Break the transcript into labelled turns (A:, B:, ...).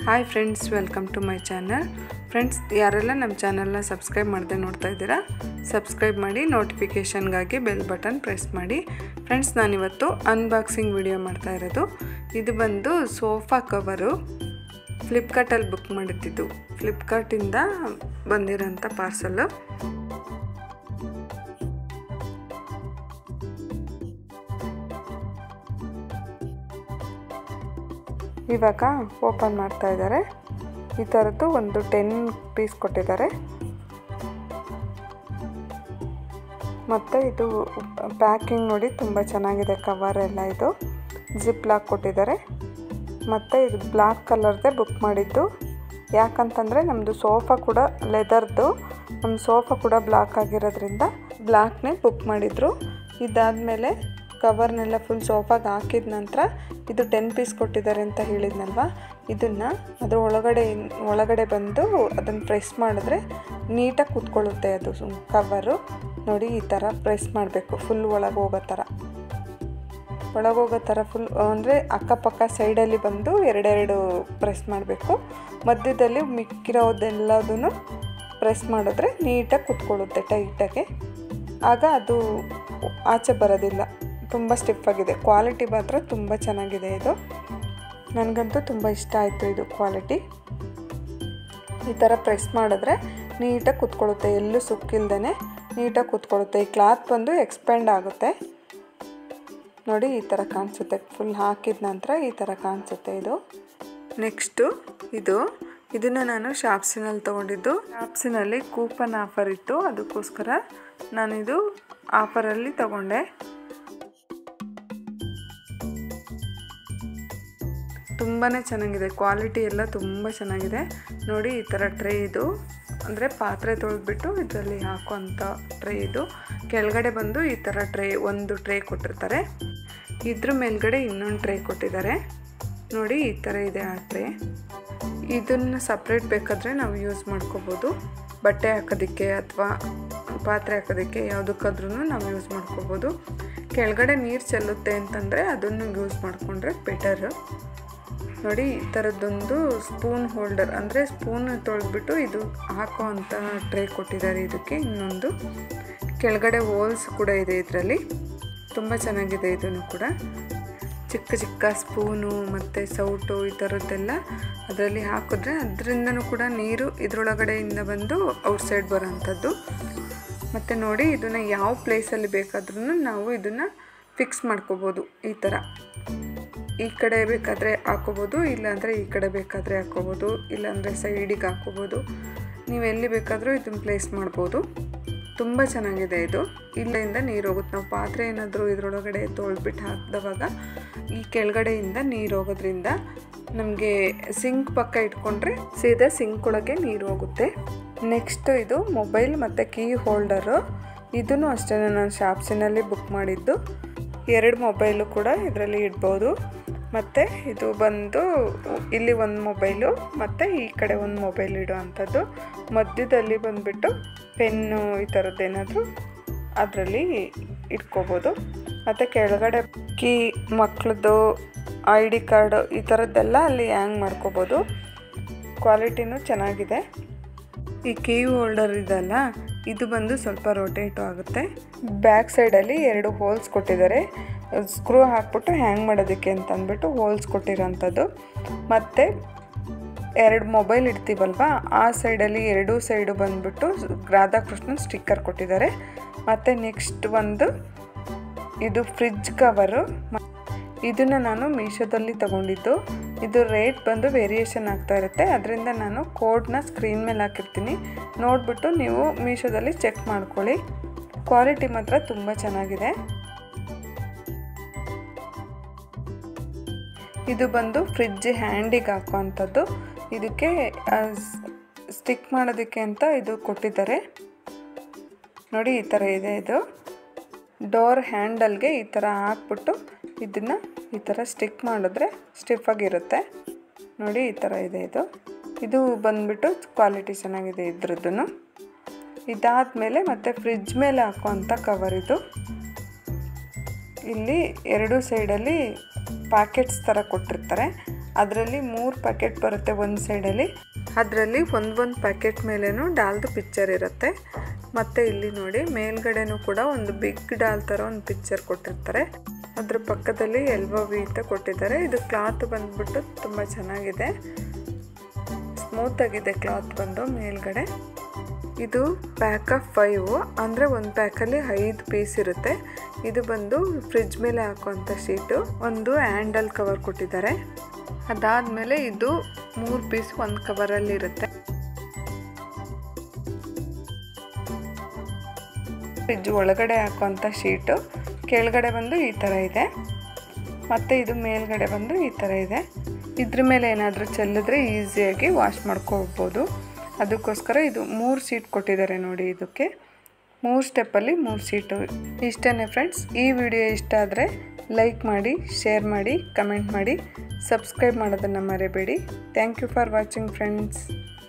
A: hi friends welcome to my channel friends ಯಾರೆಲ್ಲ ನಮ್ಮ ಚಾನಲ್ನ ಸಬ್ಸ್ಕ್ರೈಬ್ ಮಾಡದೆ ನೋಡ್ತಾ ಇದ್ದೀರಾ ಸಬ್ಸ್ಕ್ರೈಬ್ ಮಾಡಿ ನೋಟಿಫಿಕೇಷನ್ಗಾಗಿ ಬೆಲ್ ಬಟನ್ ಪ್ರೆಸ್ ಮಾಡಿ ಫ್ರೆಂಡ್ಸ್ ನಾನಿವತ್ತು ಅನ್ಬಾಕ್ಸಿಂಗ್ ವಿಡಿಯೋ ಮಾಡ್ತಾ ಇರೋದು ಇದು ಬಂದು ಸೋಫಾ ಕವರು ಫ್ಲಿಪ್ಕಾರ್ಟಲ್ಲಿ ಬುಕ್ ಮಾಡಿದ್ದಿದ್ದು ಫ್ಲಿಪ್ಕಾರ್ಟಿಂದ ಬಂದಿರೋಂಥ ಪಾರ್ಸಲ್ಲು ಇವಾಗ ಓಪನ್ ಮಾಡ್ತಾ ಇದ್ದಾರೆ ಈ ಥರದ್ದು ಒಂದು ಟೆನ್ ಪೀಸ್ ಕೊಟ್ಟಿದ್ದಾರೆ ಮತ್ತು ಇದು ಪ್ಯಾಕಿಂಗ್ ನೋಡಿ ತುಂಬ ಚೆನ್ನಾಗಿದೆ ಕವರ್ ಎಲ್ಲ ಇದು ಜಿಪ್ ಲಾಕ್ ಕೊಟ್ಟಿದ್ದಾರೆ ಮತ್ತು ಇದು ಬ್ಲ್ಯಾಕ್ ಕಲರ್ದೇ ಬುಕ್ ಮಾಡಿದ್ದು ಯಾಕಂತಂದರೆ ನಮ್ಮದು ಸೋಫಾ ಕೂಡ ಲೆದರ್ದು ನಮ್ಮ ಸೋಫಾ ಕೂಡ ಬ್ಲಾಕ್ ಆಗಿರೋದ್ರಿಂದ ಬ್ಲ್ಯಾಕ್ನೇ ಬುಕ್ ಮಾಡಿದರು ಇದಾದಮೇಲೆ ಕವರ್ನೆಲ್ಲ ಫುಲ್ ಸೋಫಾಗೆ ಹಾಕಿದ ನಂತರ ಇದು ಟೆನ್ ಪೀಸ್ ಕೊಟ್ಟಿದ್ದಾರೆ ಅಂತ ಹೇಳಿದ್ನಲ್ವ ಇದನ್ನು ಅದ್ರ ಒಳಗಡೆ ಒಳಗಡೆ ಬಂದು ಅದನ್ನು ಪ್ರೆಸ್ ಮಾಡಿದ್ರೆ ನೀಟಾಗಿ ಕೂತ್ಕೊಳ್ಳುತ್ತೆ ಅದು ಕವರು ನೋಡಿ ಈ ಥರ ಪ್ರೆಸ್ ಮಾಡಬೇಕು ಫುಲ್ ಒಳಗೆ ಹೋಗೋ ಥರ ಒಳಗೋಗೋ ಥರ ಫುಲ್ ಅಂದರೆ ಅಕ್ಕಪಕ್ಕ ಸೈಡಲ್ಲಿ ಬಂದು ಎರಡೆರಡು ಪ್ರೆಸ್ ಮಾಡಬೇಕು ಮಧ್ಯದಲ್ಲಿ ಮಿಕ್ಕಿರೋದೆಲ್ಲದೂ ಪ್ರೆಸ್ ಮಾಡಿದ್ರೆ ನೀಟಾಗಿ ಕುತ್ಕೊಳ್ಳುತ್ತೆ ಟೈಟಾಗಿ ಆಗ ಅದು ಆಚೆ ಬರೋದಿಲ್ಲ ತುಂಬ ಸ್ಟಿಫ್ ಆಗಿದೆ ಕ್ವಾಲಿಟಿ ಮಾತ್ರ ತುಂಬ ಚೆನ್ನಾಗಿದೆ ಇದು ನನಗಂತೂ ತುಂಬ ಇಷ್ಟ ಆಯಿತು ಇದು ಕ್ವಾಲಿಟಿ ಈ ಥರ ಪ್ರೆಸ್ ಮಾಡಿದ್ರೆ ನೀಟಾಗಿ ಕುತ್ಕೊಳ್ಳುತ್ತೆ ಎಲ್ಲೂ ಸುಕ್ಕಿಲ್ದೇ ನೀಟಾಗಿ ಕುತ್ಕೊಳ್ಳುತ್ತೆ ಈ ಕ್ಲಾತ್ ಬಂದು ಎಕ್ಸ್ಪೆಂಡ್ ಆಗುತ್ತೆ ನೋಡಿ ಈ ಥರ ಕಾಣಿಸುತ್ತೆ ಫುಲ್ ಹಾಕಿದ ನಂತರ ಈ ಥರ ಕಾಣಿಸುತ್ತೆ ಇದು ನೆಕ್ಸ್ಟು ಇದು ಇದನ್ನು ನಾನು ಶಾಪ್ಸಿನಲ್ಲಿ ತೊಗೊಂಡಿದ್ದು ಶಾಪ್ಸಿನಲ್ಲಿ ಕೂಪನ್ ಆಫರ್ ಇತ್ತು ಅದಕ್ಕೋಸ್ಕರ ನಾನಿದು ಆಫರಲ್ಲಿ ತಗೊಂಡೆ ತುಂಬಾ ಚೆನ್ನಾಗಿದೆ ಕ್ವಾಲಿಟಿ ಎಲ್ಲ ತುಂಬ ಚೆನ್ನಾಗಿದೆ ನೋಡಿ ಈ ಥರ ಟ್ರೇ ಇದು ಅಂದರೆ ಪಾತ್ರೆ ತೊಳೆದ್ಬಿಟ್ಟು ಇದರಲ್ಲಿ ಹಾಕುವಂಥ ಟ್ರೇ ಇದು ಕೆಳಗಡೆ ಬಂದು ಈ ಥರ ಟ್ರೇ ಒಂದು ಟ್ರೇ ಕೊಟ್ಟಿರ್ತಾರೆ ಇದ್ರ ಮೇಲ್ಗಡೆ ಇನ್ನೊಂದು ಟ್ರೇ ಕೊಟ್ಟಿದ್ದಾರೆ ನೋಡಿ ಈ ಥರ ಇದೆ ಆ ಟ್ರೇ ಇದನ್ನು ಸಪ್ರೇಟ್ ಬೇಕಾದರೆ ನಾವು ಯೂಸ್ ಮಾಡ್ಕೋಬೋದು ಬಟ್ಟೆ ಹಾಕೋದಕ್ಕೆ ಅಥವಾ ಪಾತ್ರೆ ಹಾಕೋದಕ್ಕೆ ಯಾವುದಕ್ಕಾದ್ರೂ ನಾವು ಯೂಸ್ ಮಾಡ್ಕೋಬೋದು ಕೆಳಗಡೆ ನೀರು ಚೆಲ್ಲುತ್ತೆ ಅಂತಂದರೆ ಅದನ್ನು ಯೂಸ್ ಮಾಡಿಕೊಂಡ್ರೆ ಬೆಟರ್ ನೋಡಿ ಈ ಥರದ್ದೊಂದು ಸ್ಪೂನ್ ಹೋಲ್ಡರ್ ಅಂದರೆ ಸ್ಪೂನ್ ತೊಳೆದ್ಬಿಟ್ಟು ಇದು ಹಾಕೋ ಅಂಥ ಟ್ರೇ ಕೊಟ್ಟಿದ್ದಾರೆ ಇದಕ್ಕೆ ಇನ್ನೊಂದು ಕೆಳಗಡೆ ಹೋಲ್ಸ್ ಕೂಡ ಇದೆ ಇದರಲ್ಲಿ ತುಂಬ ಚೆನ್ನಾಗಿದೆ ಇದನ್ನು ಕೂಡ ಚಿಕ್ಕ ಚಿಕ್ಕ ಸ್ಪೂನು ಮತ್ತು ಸೌಟು ಈ ಥರದ್ದೆಲ್ಲ ಅದರಲ್ಲಿ ಹಾಕಿದ್ರೆ ಅದರಿಂದನೂ ಕೂಡ ನೀರು ಇದರೊಳಗಡೆಯಿಂದ ಬಂದು ಔಟ್ಸೈಡ್ ಬರೋವಂಥದ್ದು ಮತ್ತು ನೋಡಿ ಇದನ್ನು ಯಾವ ಪ್ಲೇಸಲ್ಲಿ ಬೇಕಾದ್ರೂ ನಾವು ಇದನ್ನು ಫಿಕ್ಸ್ ಮಾಡ್ಕೋಬೋದು ಈ ಥರ ಈ ಕಡೆ ಬೇಕಾದರೆ ಹಾಕೋಬೋದು ಇಲ್ಲಾಂದರೆ ಈ ಕಡೆ ಬೇಕಾದರೆ ಹಾಕೋಬೋದು ಇಲ್ಲಾಂದರೆ ಸೈಡಿಗೆ ಹಾಕೋಬೋದು ನೀವು ಎಲ್ಲಿ ಬೇಕಾದರೂ ಇದನ್ನು ಪ್ಲೇಸ್ ಮಾಡ್ಬೋದು ತುಂಬ ಚೆನ್ನಾಗಿದೆ ಇದು ಇಲ್ಲಿಂದ ನೀರು ಹೋಗುತ್ತೆ ನಾವು ಪಾತ್ರೆ ಏನಾದರೂ ಇದರೊಳಗಡೆ ತೊಳೆದ್ಬಿಟ್ಟು ಹಾಕಿದವಾಗ ಈ ಕೆಳಗಡೆಯಿಂದ ನೀರು ಹೋಗೋದ್ರಿಂದ ನಮಗೆ ಸಿಂಕ್ ಪಕ್ಕ ಇಟ್ಕೊಂಡ್ರೆ ಸೀದಾ ಸಿಂಕ್ ಒಳಗೆ ನೀರು ಹೋಗುತ್ತೆ ನೆಕ್ಸ್ಟ್ ಇದು ಮೊಬೈಲ್ ಮತ್ತು ಕೀ ಹೋಲ್ಡರು ಇದನ್ನು ಅಷ್ಟೇ ನಾನು ಶಾಪ್ಸಿನಲ್ಲಿ ಬುಕ್ ಮಾಡಿದ್ದು ಎರಡು ಮೊಬೈಲು ಕೂಡ ಇದರಲ್ಲಿ ಇಡ್ಬೋದು ಮತ್ತು ಇದು ಬಂದು ಇಲ್ಲಿ ಒಂದು ಮೊಬೈಲು ಮತ್ತು ಈ ಕಡೆ ಒಂದು ಮೊಬೈಲ್ ಇಡೋ ಅಂಥದ್ದು ಮಧ್ಯದಲ್ಲಿ ಬಂದುಬಿಟ್ಟು ಪೆನ್ನು ಈ ಥರದ್ದೇನಾದರೂ ಅದರಲ್ಲಿ ಇಟ್ಕೋಬೋದು ಮತ್ತು ಕೆಳಗಡೆ ಕೀ ಮಕ್ಳದ್ದು ಐ ಡಿ ಕಾರ್ಡು ಈ ಥರದ್ದೆಲ್ಲ ಅಲ್ಲಿ ಹ್ಯಾಂಗ್ ಮಾಡ್ಕೋಬೋದು ಕ್ವಾಲಿಟಿನೂ ಚೆನ್ನಾಗಿದೆ ಈ ಕೀ ಹೋಲ್ಡರ್ ಇದಲ್ಲ ಇದು ಬಂದು ಸ್ವಲ್ಪ ರೊಟೇಟು ಆಗುತ್ತೆ ಬ್ಯಾಕ್ ಸೈಡಲ್ಲಿ ಎರಡು ಹೋಲ್ಸ್ ಕೊಟ್ಟಿದ್ದಾರೆ ಸ್ಕ್ರೂ ಹಾಕ್ಬಿಟ್ಟು ಹ್ಯಾಂಗ್ ಮಾಡೋದಕ್ಕೆ ಅಂತ ಅಂದ್ಬಿಟ್ಟು ಹೋಲ್ಸ್ ಕೊಟ್ಟಿರೋಂಥದ್ದು ಮತ್ತು ಎರಡು ಮೊಬೈಲ್ ಇಡ್ತೀವಲ್ವ ಆ ಸೈಡಲ್ಲಿ ಎರಡೂ ಸೈಡು ಬಂದುಬಿಟ್ಟು ರಾಧಾಕೃಷ್ಣನ್ ಸ್ಟಿಕ್ಕರ್ ಕೊಟ್ಟಿದ್ದಾರೆ ಮತ್ತು ನೆಕ್ಸ್ಟ್ ಒಂದು ಇದು ಫ್ರಿಜ್ ಕವರು ಇದನ್ನು ನಾನು ಮೀಶೋದಲ್ಲಿ ತಗೊಂಡಿದ್ದು ಇದು ರೇಟ್ ಬಂದು ವೇರಿಯೇಷನ್ ಆಗ್ತಾ ಇರುತ್ತೆ ಅದರಿಂದ ನಾನು ಕೋಡ್ನ ಸ್ಕ್ರೀನ್ ಮೇಲೆ ಹಾಕಿರ್ತೀನಿ ನೋಡಿಬಿಟ್ಟು ನೀವು ಮೀಶೋದಲ್ಲಿ ಚೆಕ್ ಮಾಡ್ಕೊಳ್ಳಿ ಕ್ವಾಲಿಟಿ ಮಾತ್ರ ತುಂಬ ಚೆನ್ನಾಗಿದೆ ಇದು ಬಂದು ಫ್ರಿಜ್ ಹ್ಯಾಂಡಿಗೆ ಹಾಕುವಂಥದ್ದು ಇದಕ್ಕೆ ಸ್ಟಿಕ್ ಮಾಡೋದಕ್ಕೆ ಅಂತ ಇದು ಕೊಟ್ಟಿದ್ದಾರೆ ನೋಡಿ ಈ ಥರ ಇದೆ ಇದು ಡೋರ್ ಹ್ಯಾಂಡಲ್ಗೆ ಈ ಥರ ಹಾಕ್ಬಿಟ್ಟು ಇದನ್ನು ಈ ಥರ ಸ್ಟಿಕ್ ಮಾಡಿದ್ರೆ ಸ್ಟಿಫಾಗಿರುತ್ತೆ ನೋಡಿ ಈ ಥರ ಇದೆ ಇದು ಇದು ಬಂದ್ಬಿಟ್ಟು ಕ್ವಾಲಿಟಿ ಚೆನ್ನಾಗಿದೆ ಇದ್ರದ್ದು ಇದಾದಮೇಲೆ ಮತ್ತು ಫ್ರಿಜ್ ಮೇಲೆ ಹಾಕುವಂಥ ಕವರ್ ಇದು ಇಲ್ಲಿ ಎರಡು ಸೈಡಲ್ಲಿ ಪ್ಯಾಕೆಟ್ಸ್ ಥರ ಕೊಟ್ಟಿರ್ತಾರೆ ಅದರಲ್ಲಿ ಮೂರು ಪ್ಯಾಕೆಟ್ ಬರುತ್ತೆ ಒಂದು ಸೈಡಲ್ಲಿ ಅದರಲ್ಲಿ ಒಂದೊಂದು ಪ್ಯಾಕೆಟ್ ಮೇಲೇನು ಡಾಲ್ದು ಪಿಕ್ಚರ್ ಇರುತ್ತೆ ಮತ್ತು ಇಲ್ಲಿ ನೋಡಿ ಮೇಲ್ಗಡೆನೂ ಕೂಡ ಒಂದು ಬಿಗ್ ಡಾಲ್ ಥರ ಒಂದು ಪಿಕ್ಚರ್ ಕೊಟ್ಟಿರ್ತಾರೆ ಅದ್ರ ಪಕ್ಕದಲ್ಲಿ ಎಲ್ಬೋ ವಿ ಅಂತ ಕೊಟ್ಟಿದ್ದಾರೆ ಇದು ಕ್ಲಾತ್ ಬಂದ್ಬಿಟ್ಟು ತುಂಬ ಚೆನ್ನಾಗಿದೆ ಸ್ಮೂತ್ ಆಗಿದೆ ಕ್ಲಾತ್ ಬಂದು ಮೇಲ್ಗಡೆ ಇದು ಪ್ಯಾಕ್ ಆಫ್ ಫೈವ್ ಅಂದರೆ ಒಂದು ಪ್ಯಾಕಲ್ಲಿ ಐದು ಪೀಸ್ ಇರುತ್ತೆ ಇದು ಬಂದು ಫ್ರಿಜ್ ಮೇಲೆ ಹಾಕುವಂಥ ಶೀಟು ಒಂದು ಹ್ಯಾಂಡಲ್ ಕವರ್ ಕೊಟ್ಟಿದ್ದಾರೆ ಅದಾದಮೇಲೆ ಇದು ಮೂರು ಪೀಸ್ ಒಂದು ಕವರಲ್ಲಿ ಇರುತ್ತೆ ಫ್ರಿಜ್ ಒಳಗಡೆ ಹಾಕುವಂಥ ಶೀಟು ಕೆಳಗಡೆ ಬಂದು ಈ ಥರ ಇದೆ ಮತ್ತು ಇದು ಮೇಲ್ಗಡೆ ಬಂದು ಈ ಥರ ಇದೆ ಇದ್ರ ಮೇಲೆ ಏನಾದರೂ ಚೆಲ್ಲಿದ್ರೆ ಈಸಿಯಾಗಿ ವಾಶ್ ಮಾಡ್ಕೋಬೋದು ಅದಕ್ಕೋಸ್ಕರ ಇದು ಮೂರು ಸೀಟ್ ಕೊಟ್ಟಿದ್ದಾರೆ ನೋಡಿ ಇದಕ್ಕೆ ಮೂರು ಸ್ಟೆಪ್ಪಲ್ಲಿ ಮೂರು ಸೀಟು ಇಷ್ಟೇ ಫ್ರೆಂಡ್ಸ್ ಈ ವಿಡಿಯೋ ಇಷ್ಟ ಆದರೆ ಲೈಕ್ ಮಾಡಿ ಶೇರ್ ಮಾಡಿ ಕಮೆಂಟ್ ಮಾಡಿ ಸಬ್ಸ್ಕ್ರೈಬ್ ಮಾಡೋದನ್ನು ಮರಿಬೇಡಿ thank you for watching friends